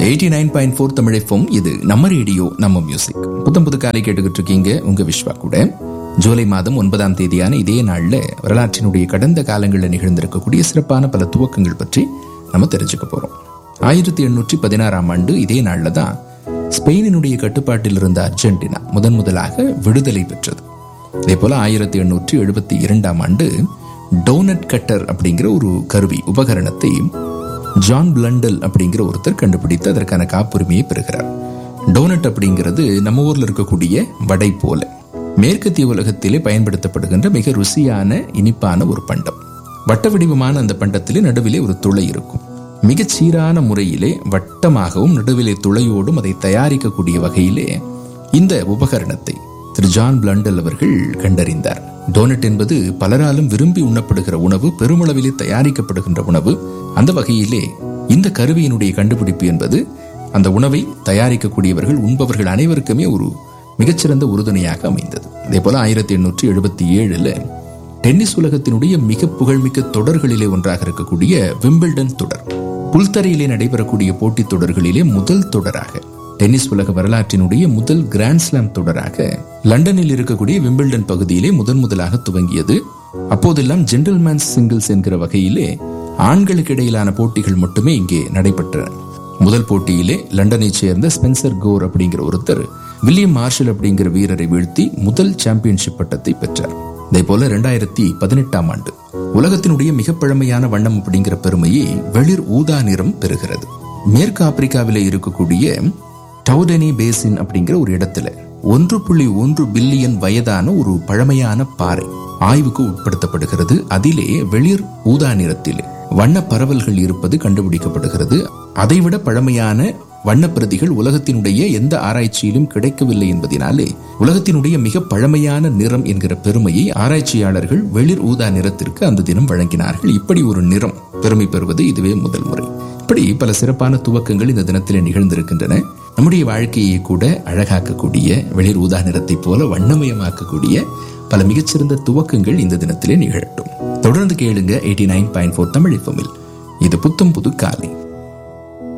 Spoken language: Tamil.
எயிட்டி நைன் பாயிண்ட் ஃபோர் தமிழைஃபோம் இது நம்ம ரேடியோ நம்ம மியூசிக் புத்தம் புது காலை கேட்டுக்கிட்டு இருக்கீங்க உங்க விஸ்வா கூட ஜூலை மாதம் ஒன்பதாம் தேதியான இதே நாள்ல வரலாற்றினுடைய கடந்த காலங்களில் நிகழ்ந்திருக்கக்கூடிய சிறப்பான பல துவக்கங்கள் பற்றி நம்ம தெரிஞ்சுக்க போறோம் ஆயிரத்தி எண்ணூற்றி பதினாறாம் ஆண்டு இதே நாள்ல தான் ஸ்பெயினினுடைய கட்டுப்பாட்டில் இருந்த அர்ஜென்டினா முதன் முதலாக விடுதலை பெற்றது இதே போல ஆயிரத்தி எண்ணூற்றி எழுபத்தி இரண்டாம் ஆண்டு டோனட் கட்டர் அப்படிங்கிற ஒரு கருவி உபகரணத்தை ஜான் பிளண்டல் அப்படிங்கிற ஒருத்தர் கண்டுபிடித்து அதற்கான காப்புரிமையை பெறுகிறார் டோனட் அப்படிங்கிறது நம்ம ஊர்ல இருக்கக்கூடிய வடை போல மேற்கத்திய உலகத்திலே பயன்படுத்தப்படுகின்ற மிக ருசியான இனிப்பான ஒரு பண்டம் வட்ட வடிவமான அந்த பண்டத்திலே நடுவிலே ஒரு துளை இருக்கும் மிகச் சீரான முறையிலே வட்டமாகவும் நடுவிலே துளையோடும் அதை தயாரிக்கக்கூடிய வகையிலே இந்த உபகரணத்தை திரு ஜான் பிளண்டல் அவர்கள் கண்டறிந்தார் டோனட் என்பது பலராலும் விரும்பி உண்ணப்படுகிற உணவு பெருமளவிலே தயாரிக்கப்படுகின்ற உணவு அந்த வகையிலே இந்த கருவியினுடைய கண்டுபிடிப்பு என்பது அந்த உணவை தயாரிக்கக்கூடியவர்கள் உண்பவர்கள் அனைவருக்குமே ஒரு மிகச்சிறந்த உறுதுணையாக அமைந்தது அதே போல ஆயிரத்தி எண்ணூற்றி எழுபத்தி ஏழுல டென்னிஸ் உலகத்தினுடைய மிக புகழ்மிக்க தொடர்களிலே ஒன்றாக இருக்கக்கூடிய விம்பிள்டன் தொடர் புல்தரையிலே நடைபெறக்கூடிய போட்டித் தொடர்களிலே முதல் தொடராக டென்னிஸ் உலக வரலாற்றினுடைய முதல் கிராண்ட்ஸ்லாம் தொடராக லண்டனில் இருக்கக்கூடிய விம்பிள்டன் பகுதியிலே முதன் முதலாக துவங்கியது அப்போதெல்லாம் ஜென்டில்மேன்ஸ் சிங்கிள்ஸ் என்கிற வகையிலே ஆண்களுக்கு இடையிலான போட்டிகள் மட்டுமே இங்கே நடைபெற்றன முதல் போட்டியிலே லண்டனைச் சேர்ந்த ஸ்பென்சர் கோர் அப்படிங்கிற ஒருத்தர் வில்லியம் மார்ஷல் அப்படிங்கிற வீரரை வீழ்த்தி முதல் சாம்பியன்ஷிப் பட்டத்தை பெற்றார் இதே போல இரண்டாயிரத்தி பதினெட்டாம் ஆண்டு உலகத்தினுடைய மிக பழமையான வண்ணம் அப்படிங்கிற பெருமையை வெளிர் ஊதா நிறம் பெறுகிறது மேற்கு ஆப்பிரிக்காவிலே இருக்கக்கூடிய டவுடனி பேசின் அப்படிங்கிற ஒரு இடத்துல ஒன்று புள்ளி ஒன்று பில்லியன் வயதான ஒரு பழமையான பாறை ஆய்வுக்கு உட்படுத்தப்படுகிறது அதிலே வெளிர் ஊதா நிறத்திலே வண்ண பரவல்கள் இருப்பது கண்டுபிடிக்கப்படுகிறது அதைவிட பழமையான வண்ணப்பிரதிகள் உலகத்தினுடைய எந்த ஆராய்ச்சியிலும் கிடைக்கவில்லை என்பதனாலே உலகத்தினுடைய மிக பழமையான நிறம் என்கிற பெருமையை ஆராய்ச்சியாளர்கள் வெளிர் ஊதா நிறத்திற்கு அந்த தினம் வழங்கினார்கள் இப்படி ஒரு நிறம் பெருமை பெறுவது இதுவே முதல் முறை இப்படி பல சிறப்பான துவக்கங்கள் இந்த தினத்தில் நிகழ்ந்திருக்கின்றன நம்முடைய வாழ்க்கையை கூட அழகாக்கக்கூடிய வெளிர் ஊதா நிறத்தை போல வண்ணமயமாக்கக்கூடிய பல மிகச்சிறந்த துவக்கங்கள் இந்த தினத்திலே நிகழட்டும் தொடர்ந்து கேளுங்க eighty nine point four Tamil இது புத்தம் புது காலை